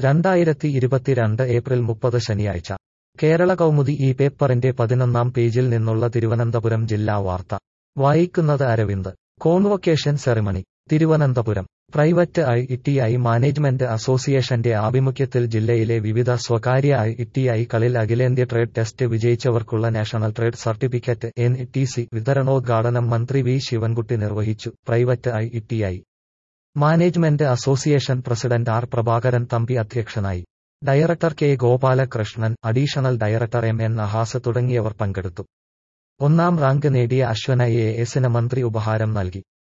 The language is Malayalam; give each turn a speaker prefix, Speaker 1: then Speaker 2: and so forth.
Speaker 1: രണ്ടായിരത്തി ഇരുപത്തിരണ്ട് ഏപ്രിൽ മുപ്പത് ശനിയാഴ്ച കേരള കൗമുദി ഈ പേപ്പറിന്റെ പതിനൊന്നാം പേജിൽ നിന്നുള്ള തിരുവനന്തപുരം ജില്ലാ വാർത്ത വായിക്കുന്നത് Aravind convocation ceremony Thiruvananthapuram private I T I management അസോസിയേഷന്റെ ആഭിമുഖ്യത്തിൽ ജില്ലയിലെ വിവിധ സ്വകാര്യ ഐ ടി ഐകളിൽ അഖിലേന്ത്യ ട്രേഡ് ടെസ്റ്റ് വിജയിച്ചവർക്കുള്ള national trade certificate N T C വിതരണോദ്ഘാടനം മന്ത്രി വി ശിവൻകുട്ടി നിർവഹിച്ചു private I T I management association president R Prabhakaran Thampi അധ്യക്ഷനായി director K Gopalakrishnan additional director M N Nahas തുടങ്ങിയവർ പങ്കെടുത്തു ഒന്നാം റാങ്ക് നേടിയ അശ്വന എ എസിന് മന്ത്രി ഉപഹാരം നൽകി